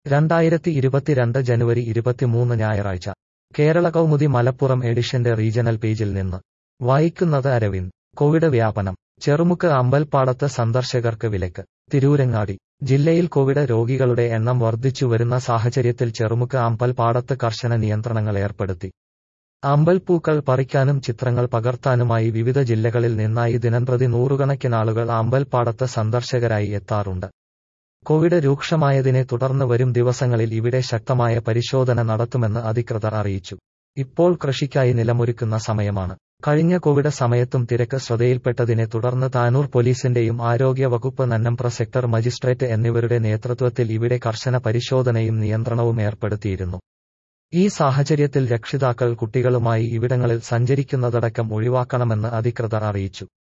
രണ്ടായിരത്തി ഇരുപത്തിരണ്ട് ജനുവരി ഇരുപത്തിമൂന്ന് ഞായറാഴ്ച കേരള കൗമുദി മലപ്പുറം എഡിഷന്റെ റീജണൽ പേജിൽ നിന്ന് വായിക്കുന്നത് അരവിന്ദ് കോവിഡ് വ്യാപനം ചെറുമുക്ക് അമ്പൽപ്പാടത്ത് സന്ദർശകർക്ക് വിലക്ക് തിരൂരങ്ങാടി ജില്ലയിൽ കോവിഡ് രോഗികളുടെ എണ്ണം വർദ്ധിച്ചു വരുന്ന സാഹചര്യത്തിൽ ചെറുമുക്ക് അമ്പൽപ്പാടത്ത് കർശന നിയന്ത്രണങ്ങൾ ഏർപ്പെടുത്തി അമ്പൽപ്പൂക്കൾ പറിക്കാനും ചിത്രങ്ങൾ പകർത്താനുമായി വിവിധ ജില്ലകളിൽ നിന്നായി ദിനംപ്രതി നൂറുകണക്കിനാളുകൾ അമ്പൽപ്പാടത്ത് സന്ദർശകരായി എത്താറുണ്ട് കോവിഡ് രൂക്ഷമായതിനെ തുടർന്ന് വരും ദിവസങ്ങളിൽ ഇവിടെ ശക്തമായ പരിശോധന നടത്തുമെന്ന് അധികൃതർ അറിയിച്ചു ഇപ്പോൾ കൃഷിക്കായി നിലമൊരുക്കുന്ന സമയമാണ് കഴിഞ്ഞ കോവിഡ് സമയത്തും തിരക്ക് ശ്രദ്ധയിൽപ്പെട്ടതിനെ തുടർന്ന് താനൂർ പോലീസിന്റെയും ആരോഗ്യ വകുപ്പ് നന്നംപ്ര സെക്ടർ മജിസ്ട്രേറ്റ് എന്നിവരുടെ നേതൃത്വത്തിൽ ഇവിടെ കർശന പരിശോധനയും നിയന്ത്രണവും ഏർപ്പെടുത്തിയിരുന്നു ഈ സാഹചര്യത്തിൽ രക്ഷിതാക്കൾ കുട്ടികളുമായി ഇവിടങ്ങളിൽ സഞ്ചരിക്കുന്നതടക്കം ഒഴിവാക്കണമെന്ന് അധികൃതർ അറിയിച്ചു